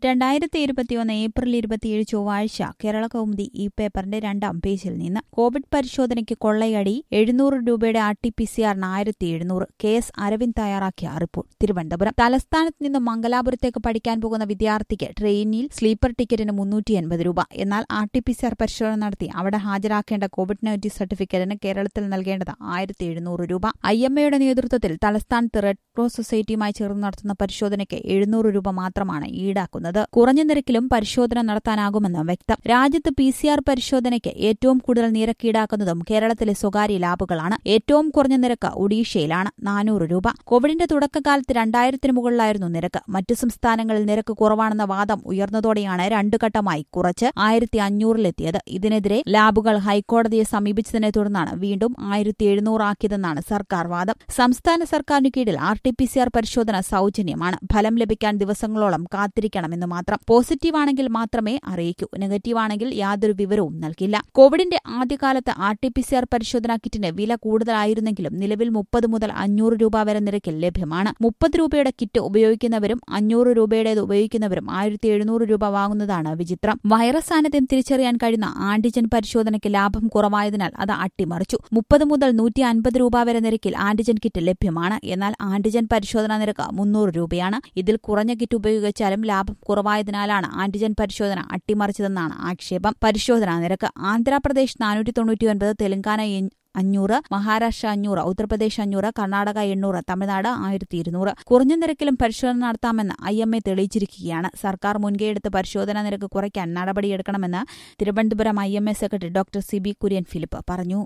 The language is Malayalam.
രണ്ടായിരത്തി ഇരുപത്തിയൊന്ന് ഏപ്രിൽ ഇരുപത്തിയേഴ് ചൊവ്വാഴ്ച കേരള കൗമുദി ഈ പേപ്പറിന്റെ രണ്ടാം പേജിൽ നിന്ന് കോവിഡ് പരിശോധനയ്ക്ക് കൊള്ളയടി എഴുന്നൂറ് രൂപയുടെ ആർ ടി പി സി ആറിന് ആയിരത്തി എഴുന്നൂറ് കെ എസ് അരവിന്ദ് തയ്യാറാക്കിയ റിപ്പോർട്ട് തിരുവനന്തപുരം തലസ്ഥാനത്ത് നിന്ന് മംഗലാപുരത്തേക്ക് പഠിക്കാൻ പോകുന്ന വിദ്യാർത്ഥിക്ക് ട്രെയിനിൽ സ്ലീപ്പർ ടിക്കറ്റിന് മുന്നൂറ്റി എൺപത് രൂപ എന്നാൽ R T P C R പരിശോധന നടത്തി അവിടെ ഹാജരാക്കേണ്ട കോവിഡ് നെഗറ്റീവ് സർട്ടിഫിക്കറ്റിന് കേരളത്തിൽ നൽകേണ്ടത് ആയിരത്തി എഴുന്നൂറ് രൂപ ഐ എം എയുടെ നേതൃത്വത്തിൽ തലസ്ഥാനത്ത് റെഡ് ക്രോസ് സൊസൈറ്റിയുമായി ചേർന്ന് നടത്തുന്ന പരിശോധനയ്ക്ക് എഴുന്നൂറ് രൂപ മാത്രമാണ് ഈടാക്കുന്നത് കുറഞ്ഞ നിരക്കിലും പരിശോധന നടത്താനാകുമെന്ന് വ്യക്തം രാജ്യത്ത് പി സി ആർ പരിശോധനയ്ക്ക് ഏറ്റവും കൂടുതൽ നിരക്ക് ഈടാക്കുന്നതും കേരളത്തിലെ സ്വകാര്യ ലാബുകളാണ് ഏറ്റവും കുറഞ്ഞ നിരക്ക് ഒഡീഷയിലാണ് നാനൂറ് രൂപ കോവിഡിന്റെ തുടക്കകാലത്ത് രണ്ടായിരത്തിന് മുകളിലായിരുന്നു നിരക്ക് മറ്റു സംസ്ഥാനങ്ങളിൽ നിരക്ക് കുറവാണെന്ന വാദം ഉയർന്നതോടെയാണ് രണ്ടു ഘട്ടമായി കുറച്ച് ആയിരത്തി അഞ്ഞൂറിലെത്തിയത് ഇതിനെതിരെ ലാബുകൾ ഹൈക്കോടതിയെ സമീപിച്ചതിനെ തുടർന്നാണ് വീണ്ടും ആയിരത്തി എഴുന്നൂറാക്കിയതെന്നാണ് സർക്കാർ വാദം സംസ്ഥാന സർക്കാരിന് കീഴിൽ R T P C R പരിശോധന സൌജന്യമാണ് ഫലം ലഭിക്കാൻ ദിവസങ്ങളോളം കാത്തിരിക്കണമെന്ന് മാത്രം പോസിറ്റീവ് ആണെങ്കിൽ മാത്രമേ അറിയിക്കൂ നെഗറ്റീവ് ആണെങ്കിൽ യാതൊരു വിവരവും നൽകില്ല കോവിഡിന്റെ ആദ്യകാലത്ത് R T P C R പരിശോധനാ കിറ്റിന് വില കൂടുതലായിരുന്നെങ്കിലും നിലവിൽ മുപ്പത് മുതൽ അഞ്ഞൂറ് രൂപ വരെ നിരക്കിൽ ലഭ്യമാണ് മുപ്പത് രൂപയുടെ കിറ്റ് ഉപയോഗിക്കുന്നവരും അഞ്ഞൂറ് രൂപയുടേത് ഉപയോഗിക്കുന്നവരും ആയിരത്തി എഴുന്നൂറ് രൂപ വാങ്ങുന്നതാണ് വിചിത്രം വൈറസ് സാന്നിധ്യം തിരിച്ചറിയാൻ കഴിയുന്ന ആന്റിജൻ പരിശോധനയ്ക്ക് ലാഭം കുറവായതിനാൽ അത് അട്ടിമറിച്ചു മുപ്പത് മുതൽ നൂറ്റി അൻപത് രൂപ വരെ നിരക്കിൽ ആന്റിജൻ കിറ്റ് ലഭ്യമാണ് എന്നാൽ ആന്റിജൻ പരിശോധനാ നിരക്ക് മുന്നൂറ് രൂപയാണ് ഇതിൽ കുറഞ്ഞ കിറ്റ് ഉപയോഗിച്ചാലും ലാഭം കുറവായതിനാലാണ് ആന്റിജൻ പരിശോധന അട്ടിമറിച്ചതെന്നാണ് ആക്ഷേപം പരിശോധനാ നിരക്ക് ആന്ധ്രാപ്രദേശ് നാനൂറ്റി തൊണ്ണൂറ്റിയൊൻപത് തെലങ്കാന അഞ്ഞൂറ് മഹാരാഷ്ട്ര അഞ്ഞൂറ് ഉത്തർപ്രദേശ് അഞ്ഞൂറ് കർണാടക എണ്ണൂറ് തമിഴ്നാട് ആയിരത്തി ഇരുന്നൂറ് കുറഞ്ഞ നിരക്കിലും പരിശോധന നടത്താമെന്ന് ഐ എം എ തെളിയിച്ചിരിക്കുകയാണ് സർക്കാർ മുൻകൈയെടുത്ത് പരിശോധനാ നിരക്ക് കുറയ്ക്കാൻ നടപടിയെടുക്കണമെന്ന് Thiruvananthapuram I M A secretary doctor C B Kurian Philip പറഞ്ഞു